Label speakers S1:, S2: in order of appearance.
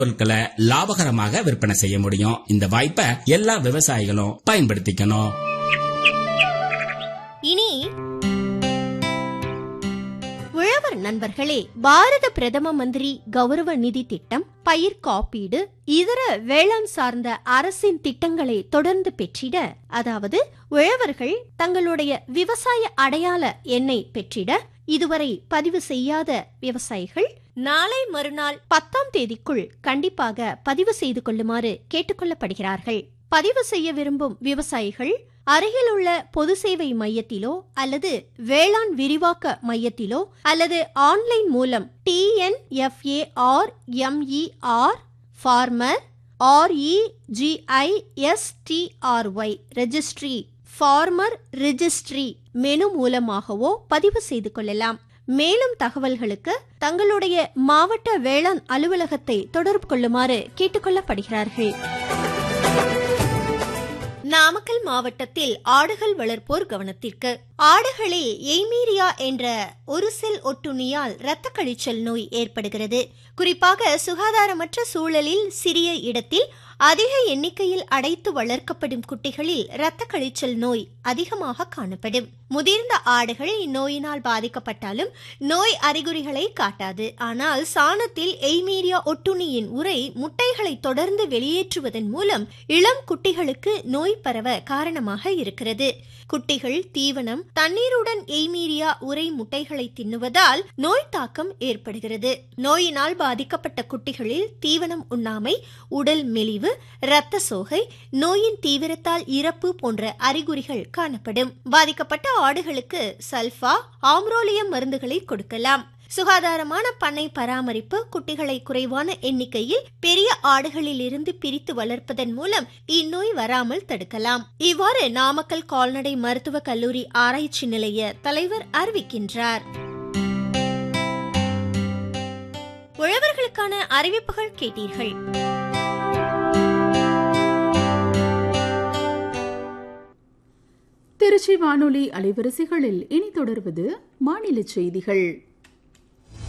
S1: பொருட்களை லாபகரமாக விற்பனை செய்ய முடியும் இந்த வாய்ப்பை எல்லா விவசாயிகளும் பயன்படுத்திக்கணும்
S2: இனி உழவர் நண்பர்களே பாரத பிரதம மந்திரி கௌரவ நிதி திட்டம் பயிர் காப்பீடு இதர வேளாண் சார்ந்த அரசின் திட்டங்களை தொடர்ந்து பெற்றிட அதாவது உழவர்கள் தங்களுடைய விவசாய அடையாள எண்ணை பெற்றிட இதுவரை பதிவு செய்யாத விவசாயிகள் நாளை மறுநாள் பத்தாம் தேதிக்குள் கண்டிப்பாக பதிவு செய்து கொள்ளுமாறு கேட்டுக்கொள்ளப்படுகிறார்கள் பதிவு செய்ய விரும்பும் விவசாயிகள் அருகிலுள்ள பொது சேவை மையத்திலோ அல்லது வேளாண் விரிவாக்க மையத்திலோ அல்லது ஆன்லைன் மூலம் TNFAR MER farmer REGISTRY registry farmer registry menu மூலமாகவோ பதிவு செய்து கொள்ளலாம் மேலும் தகவல்களுக்கு தங்களுடைய மாவட்ட வேளாண் அலுவலகத்தை தொடர்பு கொள்ளுமாறு கேட்டுக்கொள்ளப்படுகிறார்கள் நாமக்கல் மாவட்டத்தில் ஆடுகள் வளர்ப்போர் கவனத்திற்கு ஆடுகளில் எய்மீரியா என்ற ஒரு செல் ஒட்டுண்ணியால் இரத்த கழிச்சல் நோய் ஏற்படுகிறது குறிப்பாக சுகாதாரமற்ற சூழலில் சிறிய இடத்தில் அதிக எண்ணிக்கையில் அடைத்து வளர்க்கப்படும் குட்டிகளில் இரத்த கழிச்சல் நோய் அதிகமாக காணப்படும் முதிர்ந்த ஆடுகள் இந்நோயினால் பாதிக்கப்பட்டாலும் நோய் அறிகுறிகளை காட்டாது ஆனால் சாணத்தில் எய்மீரியா ஒட்டுண்ணியின் உரை முட்டைகளை தொடர்ந்து வெளியேற்றுவதன் மூலம் இளம் குட்டிகளுக்கு நோய் பரவ காரணமாக இருக்கிறது குட்டிகள் தீவனம் தண்ணீருடன் எய்மீரியா உரை முட்டைகளை தின்னுவதால் நோய் தாக்கம் ஏற்படுகிறது நோயினால் பாதிக்கப்பட்ட குட்டிகளில் தீவனம் உண்ணாமை உடல் மெலிவு இரத்த சோகை நோயின் தீவிரத்தால் இறப்பு போன்ற அறிகுறிகள் காணப்படும் பாதிக்கப்பட்ட ஆடுகளுக்கு சல்ஃபா ஆம்ரோலியம் மருந்துகளை கொடுக்கலாம் சுகாதாரமான பண்ணை பராமரிப்பு குட்டிகளை குறைவான எண்ணிக்கையில் பெரிய ஆடுகளில் இருந்து பிரித்து வளர்ப்பதன் மூலம் இந்நோய் வராமல் தடுக்கலாம் இவ்வாறு நாமக்கல் கால்நடை மருத்துவக் கல்லூரி ஆராய்ச்சி நிலைய தலைவர் அறிவிக்கின்றார் உழவர்களுக்கான அறிவிப்புகள் கேட்டீர்கள்
S3: திருச்சி வானொலி அலைவரிசைகளில் இனி தொடர்வது மாநில செய்திகள்